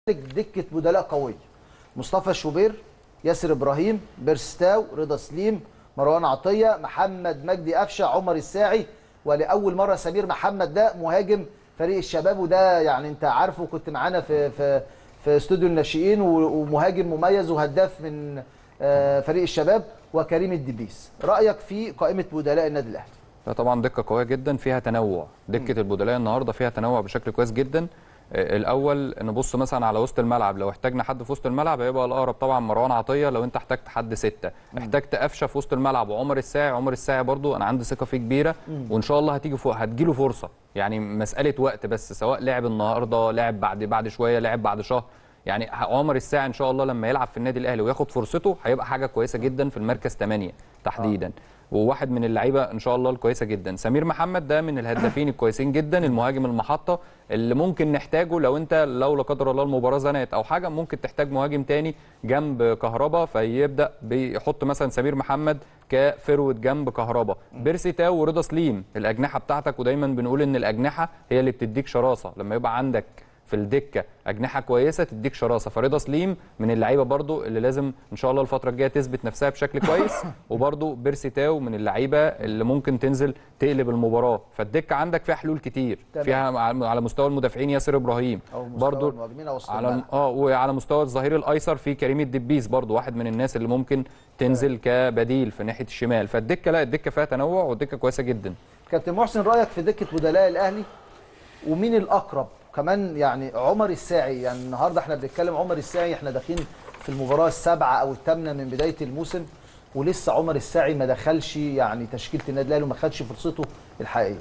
دكه بدلاء قويه مصطفى شوبير ياسر ابراهيم بيرستاو رضا سليم مروان عطيه محمد مجدي قفشه عمر الساعي ولاول مره سمير محمد ده مهاجم فريق الشباب وده يعني انت عارفه كنت معانا في في في استوديو الناشئين و- ومهاجم مميز وهداف من آه، فريق الشباب وكريم الدبيس رايك في قائمه بدلاء النادي الاهلي لا طبعا دقه قويه جدا فيها تنوع دكه البدلاء النهارده فيها تنوع بشكل كويس جدا آه، الاول نبص مثلا على وسط الملعب لو احتاجنا حد في وسط الملعب هيبقى الاقرب طبعا مروان عطيه لو انت احتجت حد سته احتجت قفشه في وسط الملعب وعمر الساعي عمر الساعي برضو انا عندي ثقه فيه كبيره وان شاء الله هتيجي فوق هتجيله فرصه يعني مساله وقت بس سواء لعب النهارده لعب بعد بعد شويه لعب بعد شهر يعني عمر الساعي ان شاء الله لما يلعب في النادي الاهلي وياخد فرصته هيبقى حاجه كويسه جدا في المركز 8 تحديدا وواحد من اللعيبه ان شاء الله الكويسه جدا سمير محمد ده من الهدافين الكويسين جدا المهاجم المحطه اللي ممكن نحتاجه لو انت لو لا قدر الله المباراه زنقت او حاجه ممكن تحتاج مهاجم تاني جنب كهربا فيبدا بيحط مثلا سمير محمد كفرود جنب كهربا بيرسي تاو ورضا سليم الاجنحه بتاعتك ودايما بنقول ان الاجنحه هي اللي بتديك شراسه لما يبقى عندك في الدكه اجنحه كويسه تديك شراسه فرضا سليم من اللعيبه برضو اللي لازم ان شاء الله الفتره الجايه تثبت نفسها بشكل كويس وبرضو بيرسي تاو من اللعيبه اللي ممكن تنزل تقلب المباراه فالدكه عندك فيها حلول كتير تمام. فيها على على مستوى المدافعين ياسر ابراهيم او مستوى برضو المهاجمين او وسط على الملعب. اه وعلى مستوى الظهير الايسر في كريم الدبيس برضو واحد من الناس اللي ممكن تنزل كبديل في ناحيه الشمال فالدكه لا الدكه فيها تنوع والدكه كويسه جدا كابتن محسن رايك في دكه بدلاء الاهلي ومين الاقرب كمان يعني عمر الساعي يعني النهارده احنا بنتكلم عمر الساعي احنا داخلين في المباراه السابعه او الثامنه من بدايه الموسم ولسه عمر الساعي ما دخلش يعني تشكيله النادي الاهلي وما خدش فرصته الحقيقيه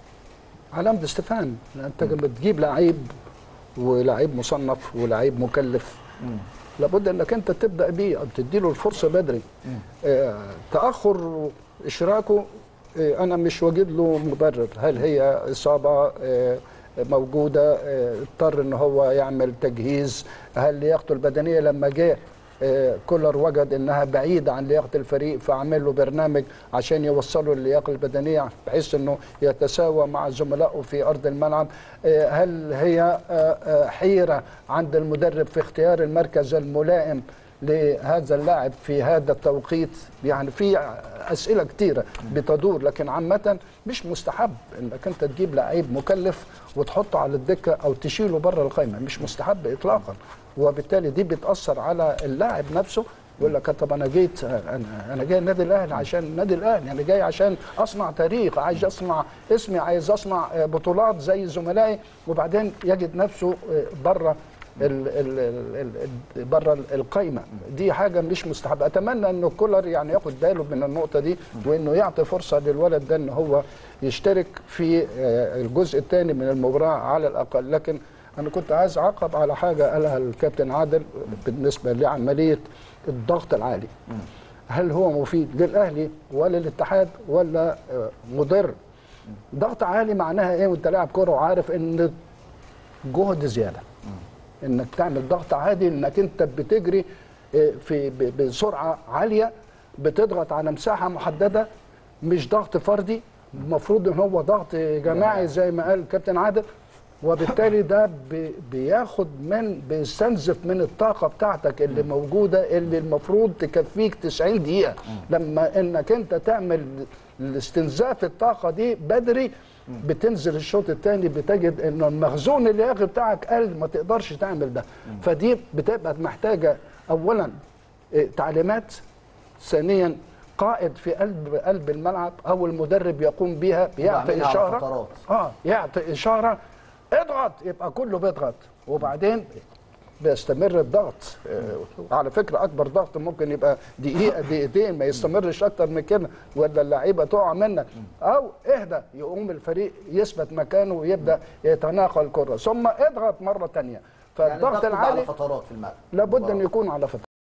علامة استفهام انت بتجيب لعيب ولعيب مصنف ولعيب مكلف لابد انك انت تبدا بيه او تديله الفرصه بدري آه تاخر اشراكه آه انا مش واجد له مبرر هل هي اصابه آه موجوده آه اضطر ان هو يعمل تجهيز هل لياقته البدنيه لما جه آه، كولر وجد انها بعيده عن لياقه الفريق فعمل له برنامج عشان يوصله للياقه البدنيه بحيث انه يتساوى مع زملائه في ارض الملعب آه، هل هي آه، آه، حيره عند المدرب في اختيار المركز الملائم لهذا اللاعب في هذا التوقيت يعني في اسئله كثيره بتدور لكن عامه مش مستحب انك انت تجيب لعيب مكلف وتحطه على الدكه او تشيله بره القائمه مش مستحب اطلاقا وبالتالي دي بتاثر على اللاعب نفسه يقول لك طب انا جيت انا انا جاي النادي الاهلي عشان النادي الاهلي انا جاي عشان اصنع تاريخ عايز اصنع اسمي عايز اصنع بطولات زي زملائي وبعدين يجد نفسه بره ال- ال- ال- ال- بره القايمه دي حاجه مش مستحبه اتمنى انه كولر يعني ياخد باله من النقطه دي وانه يعطي فرصه للولد ده ان هو يشترك في آه، الجزء الثاني من المباراه على الاقل لكن انا كنت عايز اعقب على حاجه قالها الكابتن عادل بالنسبه لعمليه الضغط العالي هل هو مفيد للاهلي ولا للاتحاد ولا آه، مضر ضغط عالي معناها ايه وانت لاعب كوره وعارف ان جهد زياده انك تعمل ضغط عادي انك انت بتجري آه، في ب- بسرعه عاليه بتضغط على مساحه محدده مش ضغط فردي المفروض ان هو ضغط جماعي زي ما قال الكابتن عادل وبالتالي ده بي- بياخد من بيستنزف من الطاقه بتاعتك اللي موجوده اللي المفروض تكفيك 90 دقيقه لما انك انت تعمل الاستنزاف الطاقه دي بدري بتنزل الشوط الثاني بتجد ان المخزون اللياقي بتاعك قل ما تقدرش تعمل ده فدي بتبقى محتاجه اولا إيه، تعليمات ثانيا قائد في قلب قلب الملعب او المدرب يقوم بيها وبعملها يعطي على اشاره فترات. اه يعطي اشاره اضغط يبقى كله بيضغط وبعدين بيستمر الضغط آه، على فكره اكبر ضغط ممكن يبقى دقيقه دقيقتين ما يستمرش اكتر من كده ولا اللعيبه تقع منك او اهدى يقوم الفريق يثبت مكانه ويبدا يتناقل الكره ثم اضغط مره ثانيه يعني فالضغط تاخد على العالي فترات في الملعب لابد ان يكون على فترات